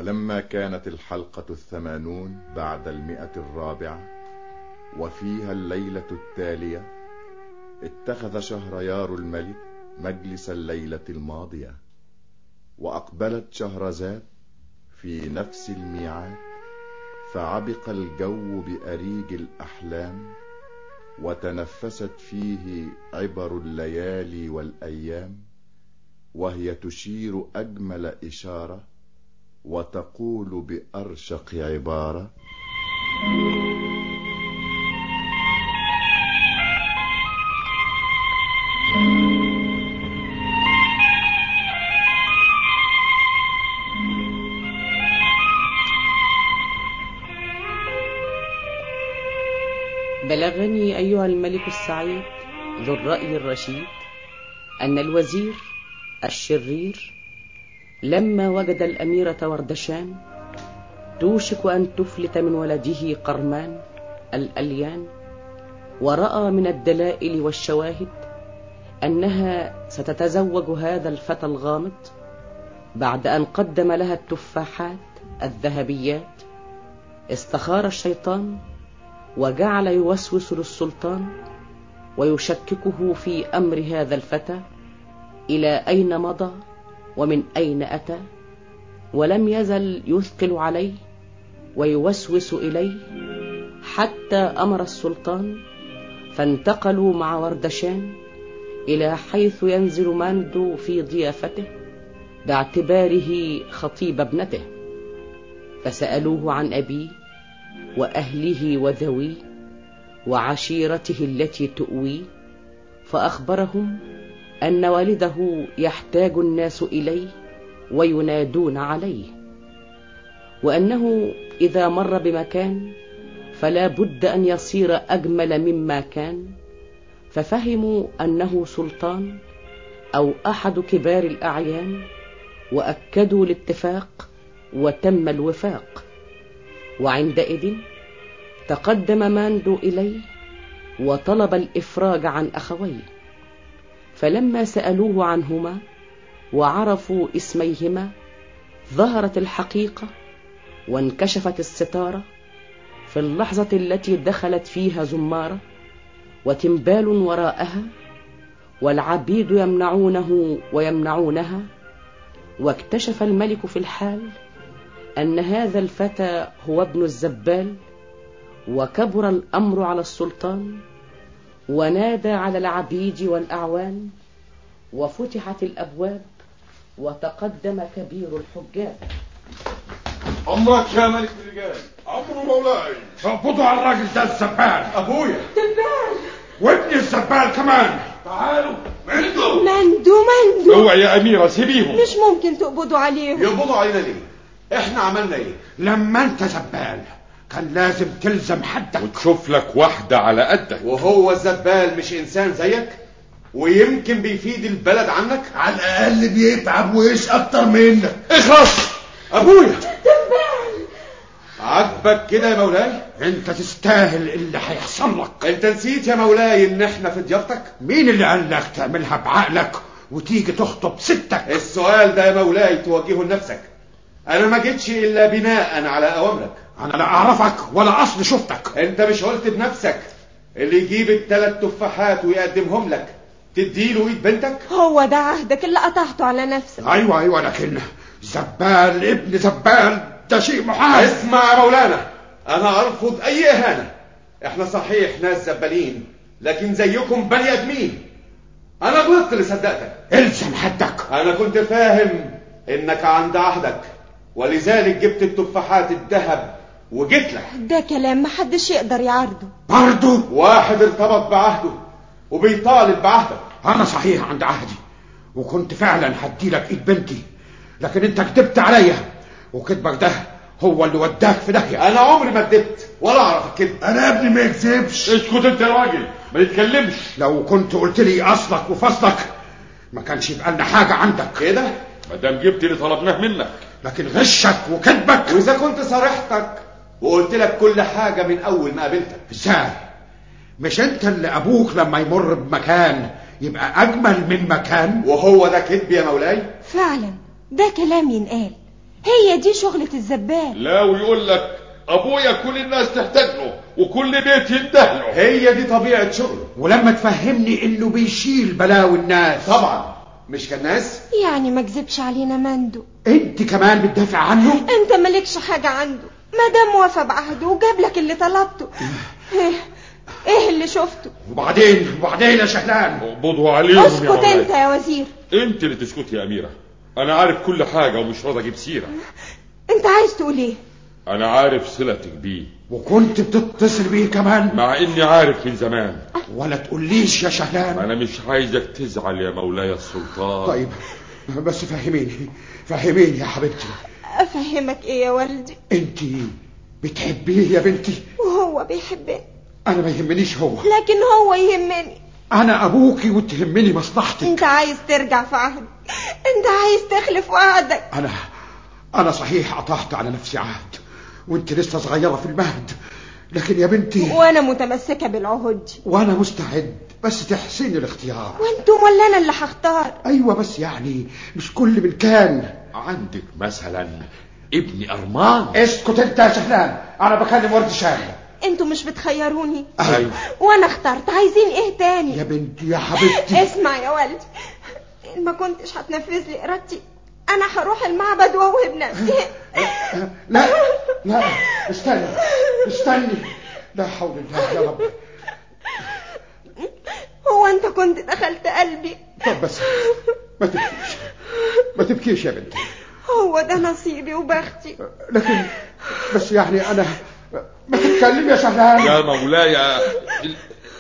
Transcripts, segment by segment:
ولما كانت الحلقة الثمانون بعد المئة الرابعة وفيها الليلة التالية اتخذ شهريار الملك مجلس الليلة الماضية وأقبلت شهرزاد في نفس الميعاد فعبق الجو بأريج الأحلام وتنفست فيه عبر الليالي والأيام وهي تشير أجمل إشارة وتقول بأرشق عبارة بلغني أيها الملك السعيد ذو الرأي الرشيد أن الوزير الشرير لما وجد الأميرة وردشان توشك أن تفلت من ولده قرمان الأليان ورأى من الدلائل والشواهد أنها ستتزوج هذا الفتى الغامض بعد أن قدم لها التفاحات الذهبيات استخار الشيطان وجعل يوسوس للسلطان ويشككه في أمر هذا الفتى إلى أين مضى ومن أين أتى ولم يزل يثقل عليه ويوسوس إليه حتى أمر السلطان فانتقلوا مع وردشان إلى حيث ينزل ماندو في ضيافته باعتباره خطيب ابنته فسألوه عن أبيه وأهله وذويه وعشيرته التي تؤويه فأخبرهم أن والده يحتاج الناس إليه وينادون عليه وأنه إذا مر بمكان فلا بد أن يصير أجمل مما كان ففهموا أنه سلطان أو أحد كبار الأعيان وأكدوا الاتفاق وتم الوفاق وعندئذ تقدم ماندو إليه وطلب الإفراج عن أخويه فلما سألوه عنهما وعرفوا اسميهما ظهرت الحقيقة وانكشفت الستارة في اللحظة التي دخلت فيها زمارة وتنبال وراءها والعبيد يمنعونه ويمنعونها واكتشف الملك في الحال أن هذا الفتى هو ابن الزبال وكبر الأمر على السلطان ونادى على العبيد والأعوان وفتحت الأبواب وتقدم كبير الحجاج أمرك يا ملك الرجال أمر مولاي اقبضوا على الراجل ده الزبال أبويا زبال وابن الزبال كمان تعالوا مندو مندو مندو اوعي يا أميرة سيبيهم مش ممكن تقبضوا عليهم يقبضوا علينا ليه احنا عملنا ايه لما انت زبال كان لازم تلزم حدك وتشوف لك واحدة على قدك وهو الزبال مش انسان زيك ويمكن بيفيد البلد عنك على الاقل بيتعب ويش اكتر منك اخلص ابويا عاجبك كده يا مولاي انت تستاهل اللي هيحصل لك انت نسيت يا مولاي ان احنا في ضيافتك مين اللي قال لك تعملها بعقلك وتيجي تخطب ستك السؤال ده يا مولاي توجهه لنفسك انا ما جيتش الا بناء على اوامرك انا لا اعرفك ولا اصل شفتك انت مش قلت بنفسك اللي يجيب الثلاث تفاحات ويقدمهم لك تديله ايد بنتك هو ده عهدك اللي قطعته على نفسك ايوه ايوه لكن زبال ابن زبال ده شيء محال اسمع يا مولانا انا ارفض اي اهانة احنا صحيح ناس زبالين لكن زيكم بني ادمين انا غلطت اللي صدقتك الزم حدك انا كنت فاهم انك عند عهدك ولذلك جبت التفاحات الذهب وجيت لك ده كلام محدش يقدر يعارضه برضه واحد ارتبط بعهده وبيطالب بعهدك انا صحيح عند عهدي وكنت فعلا هدي لك ايد بنتي لكن انت كدبت عليا وكذبك ده هو اللي وداك في داهيه انا عمري ما كدبت ولا اعرف الكذب انا ابني ما يكذبش اسكت انت يا راجل ما تتكلمش لو كنت قلت لي اصلك وفصلك ما كانش يبقى لنا حاجه عندك كده ما دام جبت اللي طلبناه منك لكن غشك وكذبك واذا كنت صارحتك وقلت لك كل حاجة من اول ما قابلتك ازاي مش انت اللي ابوك لما يمر بمكان يبقى اجمل من مكان وهو ده كذب يا مولاي فعلا ده كلام ينقال هي دي شغلة الزبال لا ويقول لك ابويا كل الناس تحتاج له وكل بيت ينده له هي دي طبيعة شغله ولما تفهمني انه بيشيل بلاوي الناس طبعا مش كالناس يعني ما كذبش علينا مندو انت كمان بتدافع عنه انت مالكش حاجة عنده ما دام وفى بعهده وجاب لك اللي طلبته ايه ايه اللي شفته وبعدين وبعدين يا شهلان اقبضوا عليهم يا اسكت مولاي انت يا وزير انت اللي تسكتي يا اميره انا عارف كل حاجه ومش راضي اجيب سيره انت عايز تقول ايه انا عارف صلتك بيه وكنت بتتصل بيه كمان مع اني عارف من زمان ولا تقوليش يا شهلان انا مش عايزك تزعل يا مولاي السلطان طيب بس فهميني فهميني يا حبيبتي افهمك ايه يا والدي انت بتحبيه يا بنتي وهو بيحبني انا ما يهمنيش هو لكن هو يهمني انا ابوكي وتهمني مصلحتك انت عايز ترجع في عهد انت عايز تخلف وعدك انا انا صحيح قطعت على نفسي عهد وانت لسه صغيره في المهد لكن يا بنتي وانا متمسكة بالعهود دي وانا مستعد بس تحسيني الاختيار وانتم ولا انا اللي هختار ايوه بس يعني مش كل من كان عندك مثلا ابن ارمان اسكت انت يا شهلان انا بكلم ورد شاهد انتوا مش بتخيروني ايوه وانا اخترت عايزين ايه تاني يا بنتي يا حبيبتي اسمع يا والدي ان ما كنتش هتنفذ لي ارادتي انا هروح المعبد واوهب نفسي لا لا استني استني لا حول الله يا رب هو انت كنت دخلت قلبي طب بس ما تبكيش ما تبكيش يا بنتي هو ده نصيبي وبختي لكن بس يعني انا ما تتكلم يا شهلان يا مولاي ال-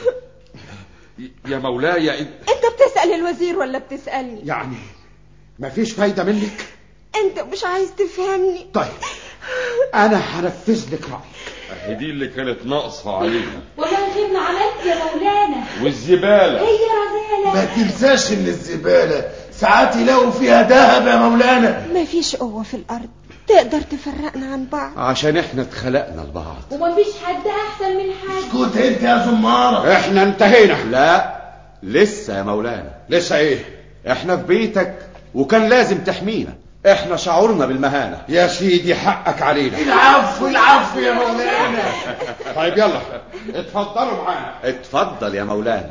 يا مولاي ال- انت بتسأل الوزير ولا بتسألني يعني ما فيش فايدة منك انت مش عايز تفهمني طيب انا هنفذ لك رأيك اهي دي اللي كانت ناقصه علينا ولا غبنا عليك يا مولانا والزباله هي رزالة ما تنساش ان الزبالة ساعات يلاقوا فيها ذهب يا مولانا مفيش قوة في الأرض تقدر تفرقنا عن بعض عشان احنا اتخلقنا لبعض ومفيش حد أحسن من حد اسكت انت يا زمارة احنا انتهينا لا لسه يا مولانا لسه ايه احنا في بيتك وكان لازم تحمينا احنا شعورنا بالمهانة يا سيدي حقك علينا العفو العفو يا مولانا طيب يلا اتفضلوا معانا اتفضل يا مولانا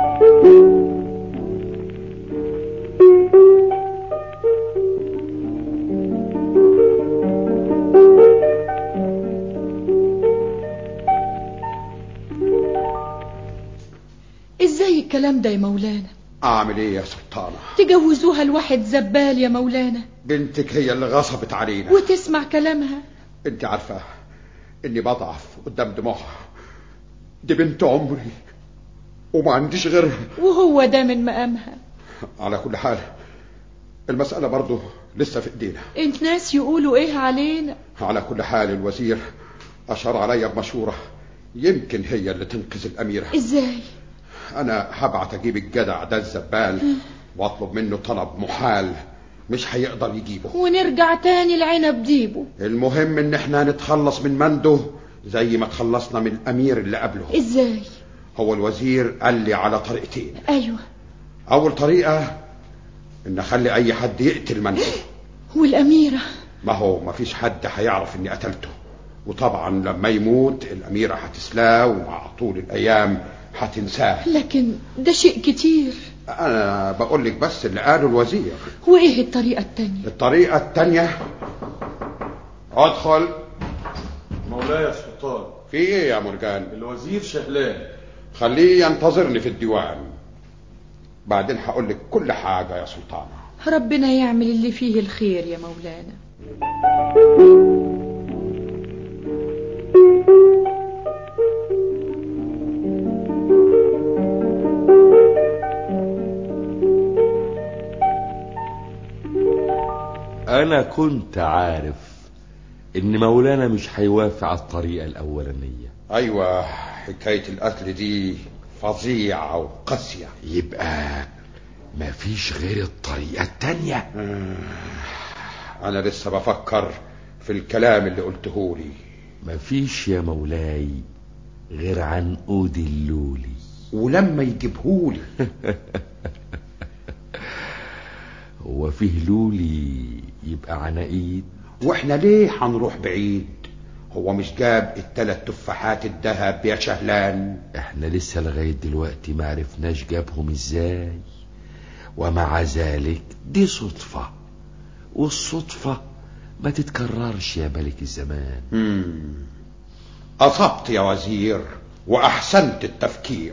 ازاي الكلام ده يا مولانا اعمل ايه يا سلطانة تجوزوها لواحد زبال يا مولانا بنتك هي اللي غصبت علينا وتسمع كلامها انت عارفة اني بضعف قدام دموعها دي بنت عمري وما عنديش غيرها وهو ده من مقامها على كل حال المسألة برضه لسه في ايدينا انت ناس يقولوا ايه علينا على كل حال الوزير أشار عليا بمشورة يمكن هي اللي تنقذ الأميرة ازاي أنا هبعت أجيب الجدع ده الزبال وأطلب منه طلب محال مش هيقدر يجيبه ونرجع تاني العنب ديبه المهم إن احنا نتخلص من منده زي ما تخلصنا من الأمير اللي قبله ازاي هو الوزير قال لي على طريقتين ايوه أول طريقة إن أخلي أي حد يقتل منده والاميرة ما هو ما فيش حد هيعرف اني قتلته وطبعا لما يموت الأميرة هتسلاه ومع طول الأيام هتنساه لكن ده شيء كتير أنا بقول لك بس اللي قاله الوزير وايه الطريقة التانية الطريقة التانية أدخل مولاي يا سلطان في إيه يا مرجان الوزير شهلان خليه ينتظرني في الديوان بعدين هقول لك كل حاجة يا سلطانة ربنا يعمل اللي فيه الخير يا مولانا انا كنت عارف ان مولانا مش هيوافق على الطريقه الاولانيه أيوة حكاية القتل دي فظيعة وقاسية يبقى مفيش غير الطريقه التانيه أنا لسه بفكر في الكلام اللي قلته لي مفيش يا مولاي غير عنقود اللولي ولما يجيبهولي هو فيه لولي يبقى عناقيد واحنا ليه هنروح بعيد هو مش جاب التلات تفاحات الذهب يا شهلان احنا لسه لغاية دلوقتي ما عرفناش جابهم ازاي ومع ذلك دي صدفة والصدفة ما تتكررش يا ملك الزمان مم. أصبت يا وزير وأحسنت التفكير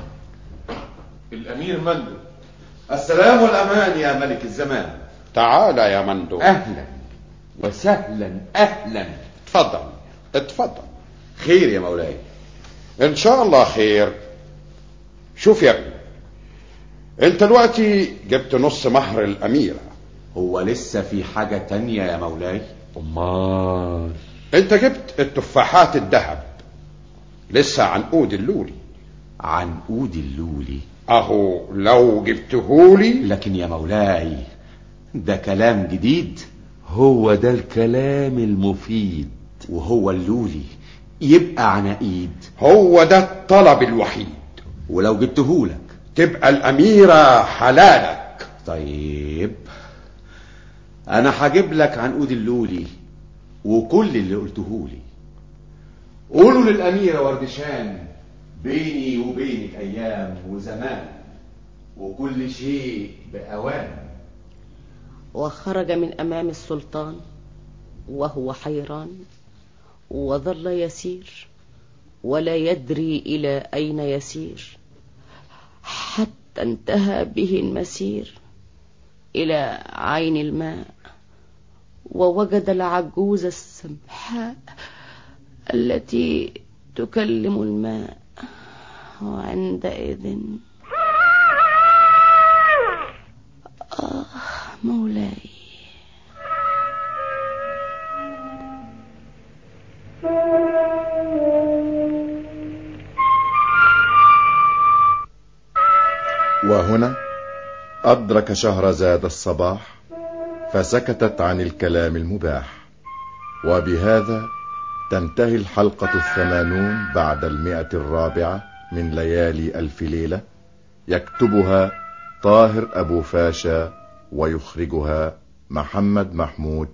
الأمير مندو السلام والأمان يا ملك الزمان تعال يا مندو اهلا وسهلا اهلا اتفضل اتفضل خير يا مولاي ان شاء الله خير شوف يا ابني انت دلوقتي جبت نص مهر الاميره هو لسه في حاجة تانية يا مولاي امال انت جبت التفاحات الذهب لسه عنقود اللولي عنقود اللولي اهو لو جبتهولي لكن يا مولاي ده كلام جديد هو ده الكلام المفيد وهو اللولي يبقى عناقيد هو ده الطلب الوحيد ولو جبتهولك تبقى الاميره حلالك طيب انا هجيب لك عنقود اللولي وكل اللي قلتهولي قولوا للأميرة وردشان بيني وبينك أيام وزمان وكل شيء بأوان وخرج من أمام السلطان وهو حيران وظل يسير ولا يدري إلى أين يسير حتى انتهى به المسير إلى عين الماء ووجد العجوز السمحاء التي تكلم الماء وعندئذ آه مولاي وهنا أدرك شهرزاد الصباح فسكتت عن الكلام المباح وبهذا تنتهي الحلقة الثمانون بعد المئة الرابعة من ليالي ألف ليلة يكتبها طاهر أبو فاشا ويخرجها محمد محمود